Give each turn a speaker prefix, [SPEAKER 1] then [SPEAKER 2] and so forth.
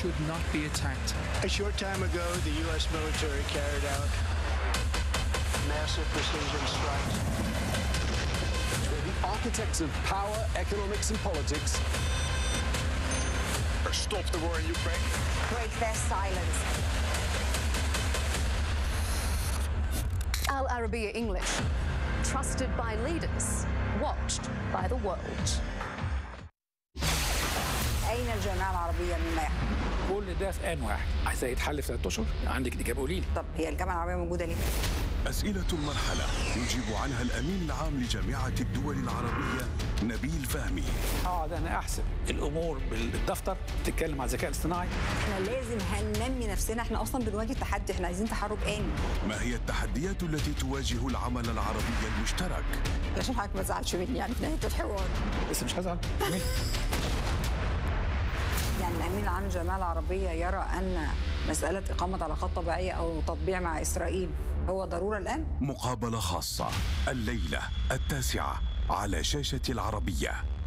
[SPEAKER 1] should not be attacked.
[SPEAKER 2] A short time ago, the U.S. military carried out massive precision strikes.
[SPEAKER 3] We're the architects of power, economics, and politics.
[SPEAKER 4] Stop the war in Ukraine.
[SPEAKER 5] Break their silence.
[SPEAKER 6] Al Arabiya English, trusted by leaders, watched by the world.
[SPEAKER 5] أين الجامعة العربية للماء؟
[SPEAKER 7] كل ده في آن واحد عايزاه يتحل في ثلاث اشهر عندك اجابه قولي لي
[SPEAKER 5] طب هي الجامعة العربية موجودة ليه؟
[SPEAKER 8] أسئلة المرحلة يجيب عنها الأمين العام لجامعة الدول العربية نبيل فهمي
[SPEAKER 7] اقعد انا احسب الامور بالدفتر تتكلم على الذكاء الاصطناعي
[SPEAKER 5] احنا لازم هننمي نفسنا احنا أصلا بنواجه تحدي احنا عايزين تحرك آني
[SPEAKER 8] ما هي التحديات التي تواجه العمل العربي المشترك
[SPEAKER 5] عشان حضرتك ما تزعلش مني يعني في نهاية الحوار
[SPEAKER 7] بس مش هزعل
[SPEAKER 5] يعني الأمين العام للجامعة العربية يرى أن مسألة إقامة علاقات طبيعية أو تطبيع مع إسرائيل هو ضرورة الآن؟
[SPEAKER 8] مقابلة خاصة الليلة التاسعة على شاشة العربية